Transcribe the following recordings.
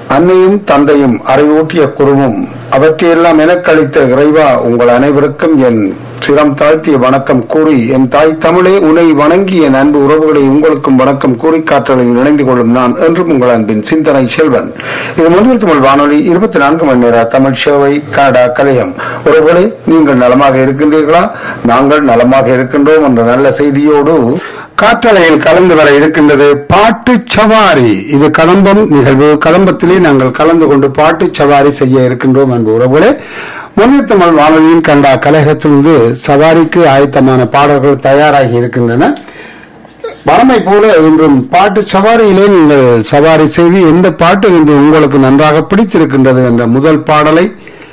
அன்னையும் தந்தையும் அறிவூட்டிய குருவும் அவற்றையெல்லாம் எனக்களித்த இறைவா உங்கள் அனைவருக்கும் என் சிரம் தாழ்த்திய வணக்கம் கூறி என் தாய் தமிழே உனை வணங்கி என் அன்பு உறவுகளை உங்களுக்கும் வணக்கம் கூறி காற்றலில் இணைந்து கொள்ளும் நான் என்றும் உங்கள் அன்பின் சிந்தனை செல்வன் இது முதல் தமிழ் வானொலி இருபத்தி நான்கு மணி நேர தமிழ் சேவை கனடா கலையம் உறவுகளே நீங்கள் நலமாக இருக்கின்றீர்களா நாங்கள் நலமாக இருக்கின்றோம் என்ற நல்ல செய்தியோடு காற்றலையில் கலந்து வர இருக்கின்றது பாட்டு சவாரி இது கதம்பம் நிகழ்வு கதம்பத்திலே நாங்கள் கலந்து கொண்டு பாட்டு சவாரி செய்ய இருக்கின்றோம் என்பது உறவுகளே முன்னேற்றமல் வானொலியின் கண்டா கழகத்திலிருந்து சவாரிக்கு ஆயத்தமான பாடல்கள் தயாராகி இருக்கின்றன வழமை போல இன்றும் பாட்டு சவாரியிலே நீங்கள் சவாரி செய்து எந்த பாட்டு இன்று உங்களுக்கு நன்றாக பிடித்திருக்கின்றது என்ற முதல் பாடலை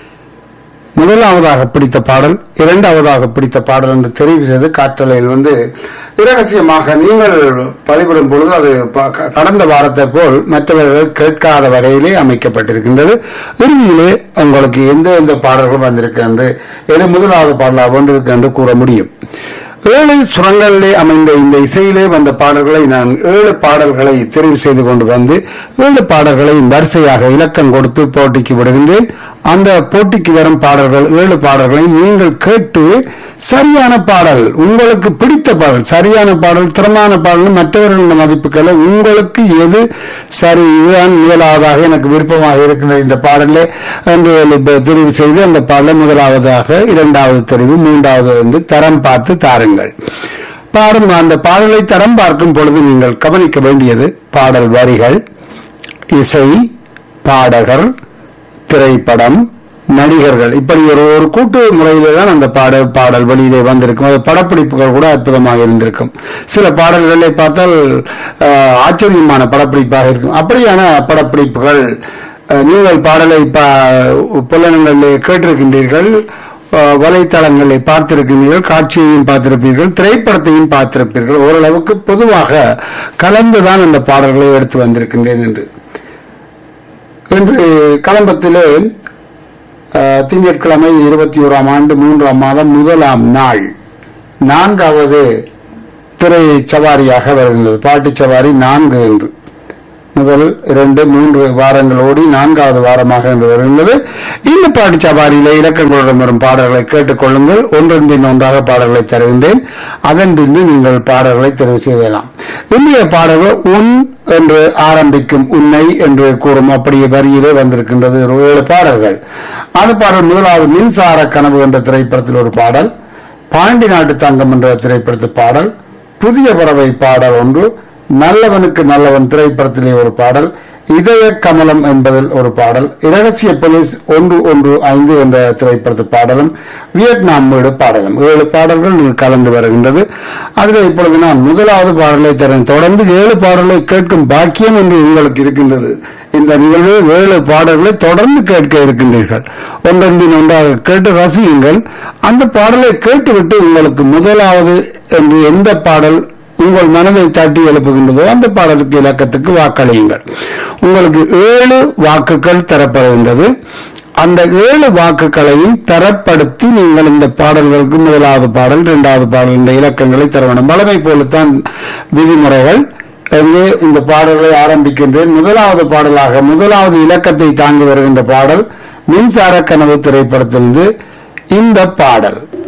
முதலாவதாக பிடித்த பாடல் இரண்டாவதாக பிடித்த பாடல் என்று தெரிவு செய்து காற்றலையில் வந்து இரகசியமாக நீங்கள் பதிவிடும் பொழுது அது ப- க- கடந்த வாரத்தை போல் மற்றவர்கள் கேட்காத வகையிலே அமைக்கப்பட்டிருக்கின்றது இறுதியிலே உங்களுக்கு எந்த எந்த பாடல்கள் வந்திருக்கு என்று எது முதலாவது பாடலாக வந்திருக்கு என்று கூற முடியும் ஏழு சுரங்களிலே அமைந்த இந்த இசையிலே வந்த பாடல்களை நான் ஏழு பாடல்களை தெரிவு செய்து கொண்டு வந்து ஏழு பாடல்களை வரிசையாக இலக்கம் கொடுத்து போட்டிக்கு விடுகின்றேன் அந்த போட்டிக்கு வரும் பாடல்கள் ஏழு பாடல்களை நீங்கள் கேட்டு சரியான பாடல் உங்களுக்கு பிடித்த பாடல் சரியான பாடல் திறமான பாடல் மற்றவர்களின் மதிப்புகளை உங்களுக்கு எது சரி இதுதான் இயலாவதாக எனக்கு விருப்பமாக இருக்கின்ற இந்த பாடலே என்று இப்ப தெரிவு செய்து அந்த பாடலை முதலாவதாக இரண்டாவது தெரிவு மூன்றாவது வந்து தரம் பார்த்து தாருங்கள் பாடும் அந்த பாடலை தரம் பார்க்கும் பொழுது நீங்கள் கவனிக்க வேண்டியது பாடல் வரிகள் இசை பாடகர் திரைப்படம் நடிகர்கள் இப்படி ஒரு ஒரு கூட்டு முறையிலே தான் அந்த பாடல் பாடல் வெளியிலே வந்திருக்கும் அது படப்பிடிப்புகள் கூட அற்புதமாக இருந்திருக்கும் சில பாடல்களை பார்த்தால் ஆஹ், ஆச்சரியமான படப்பிடிப்பாக இருக்கும் அப்படியான படப்பிடிப்புகள் ஆஹ், நீங்கள் பாடலை ப- புலனங்களிலே கேட்டிருக்கின்றீர்கள் ஆஹ், வலைத்தளங்களை பார்த்திருக்கிறீர்கள் காட்சியையும் பார்த்திருப்பீர்கள் திரைப்படத்தையும் பார்த்திருப்பீர்கள் ஓரளவுக்கு பொதுவாக கலந்துதான் அந்த பாடல்களை எடுத்து வந்திருக்கின்றேன் என்று இன்று கலம்பத்திலே அஹ், திங்கட்கிழமை இருபத்தி ஓராம் ஆண்டு மூன்றாம் மாதம் முதலாம் நாள் நான்காவது திரை சவாரியாக வருகின்றது பாட்டு சவாரி நான்கு என்று முதல் இரண்டு மூன்று வாரங்கள் ஓடி நான்காவது வாரமாக என்று வருகின்றது இந்த பாட்டு சவாரியிலே இலக்கங்களுடன் வரும் பாடல்களை கேட்டுக்கொள்ளுங்கள் ஒன்றன் பின் ஒன்றாக பாடல்களை தருகின்றேன் அதன் பின்பு நீங்கள் பாடல்களை தெரிவு செய்யலாம் இந்திய பாடல்கள் உன் என்று ஆரம்பிக்கும் உன்னை என்று கூறும் அப்படியே வரியிலே வந்திருக்கின்றது ஒரு ஏழு பாடல்கள் அந்த பாடல் முதலாவது மின்சார கனவு என்ற திரைப்படத்தில் ஒரு பாடல் பாண்டி நாட்டு தங்கம் என்ற திரைப்படத்து பாடல் புதிய பறவை பாடல் ஒன்று நல்லவனுக்கு நல்லவன் திரைப்படத்திலே ஒரு பாடல் இதய கமலம் என்பதில் ஒரு பாடல் இரகசிய போலீஸ் ஒன்று ஒன்று ஐந்து என்ற திரைப்படத்து பாடலும் வியட்நாம் வீடு பாடலும் ஏழு பாடல்கள் நீங்கள் கலந்து வருகின்றது அதில் இப்பொழுது நான் முதலாவது பாடலை தரேன் தொடர்ந்து ஏழு பாடலை கேட்கும் பாக்கியம் என்று உங்களுக்கு இருக்கின்றது இந்த நிகழ்வில் ஏழு பாடல்களை தொடர்ந்து கேட்க இருக்கின்றீர்கள் ஒன்றன்பின் ஒன்றாக கேட்டு ரசியுங்கள் அந்த பாடலை கேட்டுவிட்டு உங்களுக்கு முதலாவது என்று எந்த பாடல் உங்கள் மனதை தட்டி எழுப்புகின்றதோ அந்த பாடலுக்கு இலக்கத்துக்கு வாக்களியுங்கள் உங்களுக்கு ஏழு வாக்குகள் தரப்படுகின்றது அந்த ஏழு வாக்குகளையும் தரப்படுத்தி நீங்கள் இந்த பாடல்களுக்கு முதலாவது பாடல் இரண்டாவது பாடல் இந்த இலக்கங்களை தர வேண்டும் வளமை போலத்தான் விதிமுறைகள் எங்கே இந்த பாடல்களை ஆரம்பிக்கின்றேன் முதலாவது பாடலாக முதலாவது இலக்கத்தை தாங்கி வருகின்ற பாடல் மின்சார கனவு திரைப்படத்திலிருந்து இந்த பாடல்